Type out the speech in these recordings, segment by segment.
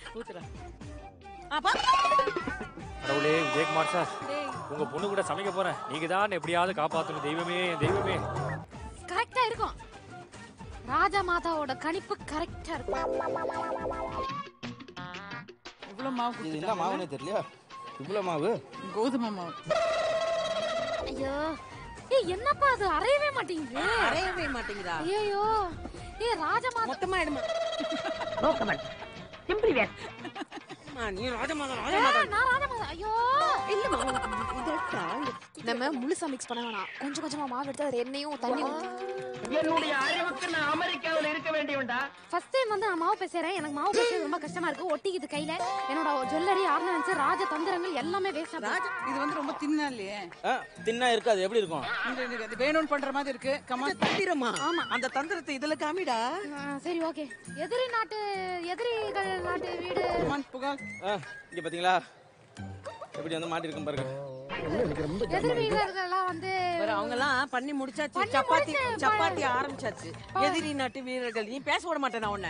ஊத்துறா கடவுளே விஜயகுமார் சார் உங்க பொண்ணு கூட சமைக்க போறேன் நீங்க தான் எப்படியாவது காப்பாத்தணும் தெய்வமே தெய்வமே கரெக்டா இருக்கும் ராஜா மாதாவோட கணிப்பு கரெக்டா இருக்கும் இவ்வளவு மாவு இது என்ன மாவுனே தெரியலையா இவ்வளோ மாவு கோதுமை மாவு ஐயோ ஏய் என்னப்பா அது அரையவே மாட்டேங்குது அரையவே மாட்டேங்குதா ஐயோ ஏய் ராஜா மாதா மொத்தமா எடுமா நீ ராஜமாதா ஏய், நான் ராஜா மாதா ஐயோ இல்ல நம்ம முழுசா மிக்ஸ் பண்ண வேணாம் கொஞ்சம் கொஞ்சமா மாவு எடுத்து அதுல எண்ணெயும் தண்ணி என்னுடைய அறிவுக்கு நான் அமெரிக்காவில் இருக்க வேண்டியவன்டா ஃபர்ஸ்ட் டைம் வந்து நான் மாவு பேசுறேன் எனக்கு மாவு பேசுறது ரொம்ப கஷ்டமா இருக்கு ஒட்டிக்குது கையில என்னோட ஜுவல்லரி ஆர்னமெண்ட்ஸ் ராஜ தந்திரங்கள் எல்லாமே வேஸ்ட் ராஜா இது வந்து ரொம்ப தின்னா இல்லையே ஆ தின்னா இருக்காது எப்படி இருக்கும் இந்த இது- இது வேணும்னு பண்ற மாதிரி இருக்கு கமா தந்திரமா ஆமா. அந்த தந்திரத்தை இதுல காமிடா சரி ஓகே எதிரி நாட்டு எதிரிகள் நாட்டு வீடு கமான் புகழ் ஆ இங்கே பார்த்தீங்களா எப்படி வந்து மாட்டிருக்கும் பாருங்க எதிரி வீரர்கள்லாம் வந்து அவங்க எல்லாம் பண்ணி முடிச்சாச்சு பண்ணி சப்பாத்தி முடிச்சு, சப்பாத்தி ஆரம்பிச்சாச்சு எதிரி நாட்டு வீரர்கள் நீ பேச விட மாட்டேன் நான் உன்னை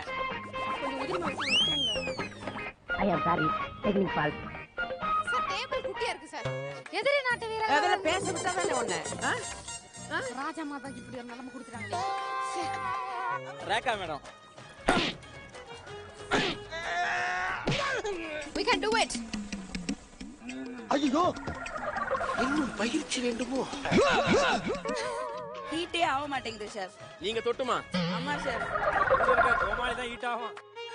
I am sorry technique fault sir table குட்டியா இருக்கு சார் எதிரி நாட்டு அதெல்லாம் வீரர்கள் பேச விட்டா தானே உன்னை ஆ? ராஜா மாதாக்கு இப்படி ஒரு நிலைமை கொடுத்துட்டாங்களே Rekha madam we can do it ஐயோ இன்னும் பயிற்சி வேண்டுமோ ஹீட்டே ஆக மாட்டேங்குது சார் நீங்க தொட்டுமா ஆமா சார் கோமாளி தான் ஹீட் ஆகும்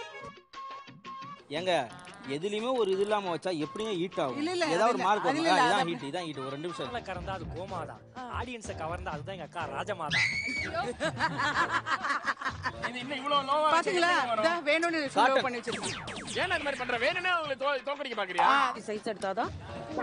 ஏங்க எதுலயுமே ஒரு இது இல்லாம வச்சா எப்படியும் ஹீட் ஆகும் இல்ல, இல்ல, ஏதாவது அது ஒரு இல்ல, மார்க் அது வரும் இல்ல, இதான் அது ஹீட் இதான் ஹீட் ஒரு ரெண்டு நிமிஷம் கடவுளை கறந்தா அது கோமா தான் ஆடியன்ஸை கவர்ந்தா அதுதான் எங்க அக்கா ராஜமாதா இது இன்னும் இவ்வளவு லோவா பாத்தீங்களா இதான் வேணும்னு slow பண்ணி வச்சிருக்கேன் ஏன் அது மாதிரி பண்ற வேணும்னே உங்களை தோ- தோக்கடிக்க பாக்குறியா சைஸ் எடுத்தாதான்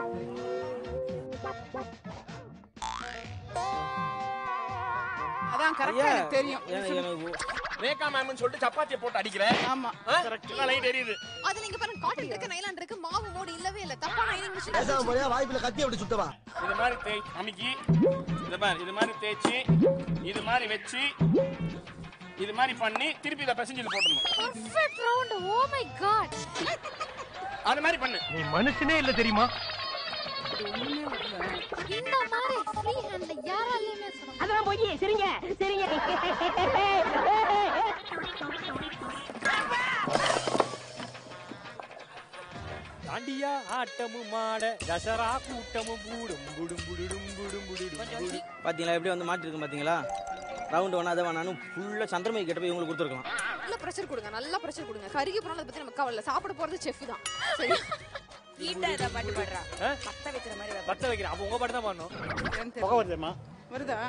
அதான் கரெக்டா ஐயா, எனக்கு தெரியும் எனக்கு- எனக்கு ரேகா மேம்னு சொல்லிட்டு சப்பாத்தியை போட்டு அடிக்கிறேன் ஆமா லைட் எரியுது அதுல இங்க பாருங்க காட்டன் இருக்கு நைலான் இருக்கு மாவு மோடு இல்லவே இல்ல தப்பா நைலிங் மிஷின் வாய்ப்புல கத்தி அப்படி சுத்தவா இது மாதிரி தேய் அமுக்கி இது மாதிரி இது மாதிரி தேய்ச்சி இது மாதிரி வச்சு இது மாதிரி பண்ணி திருப்பி இதை பிசைஞ்சு போட்டுடணும் perfect round oh my god அது மாதிரி பண்ணு நீ மனுஷனே இல்ல தெரியுமா இந்த மாதிரி ஃப்ரீ ஹேண்ட்ல யாராலையுமே சொல்ல முடியாது. அதெல்லாம் போய் சரிங்க சரிங்க தாண்டியா ஆட்டமும் மாட தசரா கூட்டமும் கூடும் குடும் குடுடும் குடும் குடுடும் குடும். பாத்தீங்களா எப்படி வந்து மாட்டிருக்கு பாத்தீங்களா ரவுண்ட் ஒன் அதை வேணாலும் ஃபுல்லா சந்திரமுகி கிட்ட போய் இவங்களுக்கு கொடுத்துருக்கலாம் நல்ல பிரஷர் கொடுங்க நல்லா பிரஷர் கொடுங்க கருகி போனாலும் அதை பத்தி நம்ம கவலை இல்ல. சாப்பிட போறது செஃப் தான் சரி ஹீட்டா இதை பாட்டு பாடுறா ஆ? பத்த வைக்கிற மாதிரி பத்த வைக்கிறேன் அப்போ உங்க பாட்டு தான் பண்ணணும் என்னன்னு தெரியல. வருதா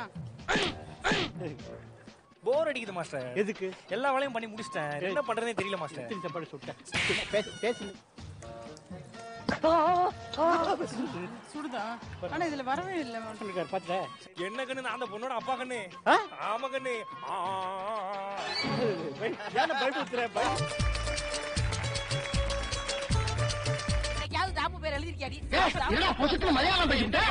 போர் அடிக்குது மாஸ்டர் எதுக்கு எல்லா வேலையும் பண்ணி முடிச்சிட்டேன் என்ன பண்றதே தெரியல மாஸ்டர் சாப்பாடு சுட்டேன் பேசு சுடுதா ஆனா இதுல வரவே இல்ல பாத்துட்ட என்ன கண்ணு நான் அந்த பொண்ணோட அப்பா கண்ணு ஆமா கண்ணு ஆ, ஆ, ஆ, ஆ. ஏன் பயப்படுத்துற யாவது தாப்பு பேர் எழுதிருக்கியாடி மலையாளம் பேசிட்டேன்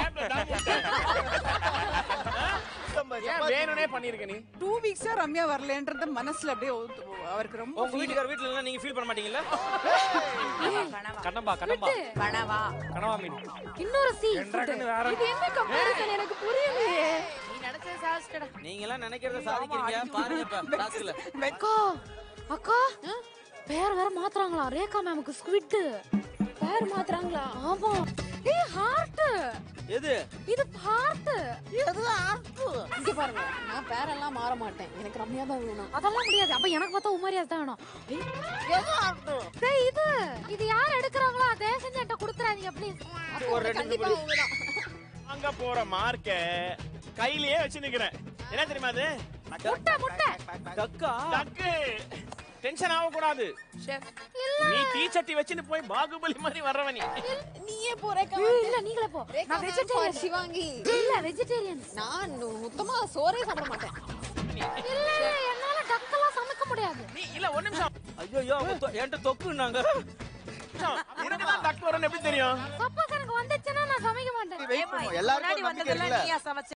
ஏன் வேணும்னே பண்ணிருக்க நீ டூ வீக்ஸா ரம்யா வரலன்றது மனசுல அப்படியே ஒத்து- அவருக்கு ரொம்ப உங்க வீட்டுக்கார வீட்டுல இருந்தா நீங்க ஃபீல் பண்ண மாட்டீங்களா கண்ணம்பா கண்ணம்பா கனவா கனவா மீன் இன்னொரு சி ரெண்டரை கண்ணு வேற இது என்ன கம்பேரிசன் எனக்கு புரியலையே நீ நினைச்சது சாதிச்சிட்டடா நீங்க எல்லாம் நினைக்கிறத சாதிக்கிறீங்க பாருங்க இப்ப டாஸ்க்ல அக்கா அக்கா பேர் வேற மாத்துறாங்களா ரேகா மேமுக்கு ஸ்குவிட் பேர் மாத்துறாங்களா ஆமா ஏய் ஹார்ட் எது இது ஹார்ட் இங்க பாருங்க நான் பேரெல்லாம் மாற மாட்டேன் எனக்கு ரம்யா தான் வேணும் அதெல்லாம் முடியாது அப்ப எனக்கு பார்த்தா உமாரியாஸ் தான் வேணும் டேய் இது இது யார் எடுக்கறாங்களோ தயவு செஞ்சு என்கிட்ட கொடுத்துறாதீங்க ப்ளீஸ் ஒரு ரெண்டு கண்டிப்பா அவங்கதான் அங்க போற மார்க்க கையிலேயே வச்சு நிக்கிறேன் என்ன தெரியுமா அது முட்டை முட்டை கக்கா டக்கு டென்ஷன் ஆக கூடாது நீ தீச்சட்டி வச்சுன்னு போய் பாகுபலி மாதிரி வர்றவ நீ நீயே போறேக்கா ஏய், இல்ல நீங்களே போ ரேகா நான் ma'am for வெஜிடேரியன் சிவாங்கி இல்ல வெஜிடேரியன் நான் மொத்தமா சோறே சாப்பிட மாட்டேன் இல்ல இல்ல என்னால டக்கெல்லாம் சமைக்க முடியாது நீ இல்ல ஒரு நிமிஷம் ஐயோ என்கிட்ட தொக்குன்னாங்க இதுக்குதான் டக்கு வரும்னு எப்படி தெரியும் சப்போஸ் எனக்கு வந்துச்சுன்னா நான் சமைக்க மாட்டேன் எல்லாரும் வந்ததெல்லாம் நீயா சமைச்ச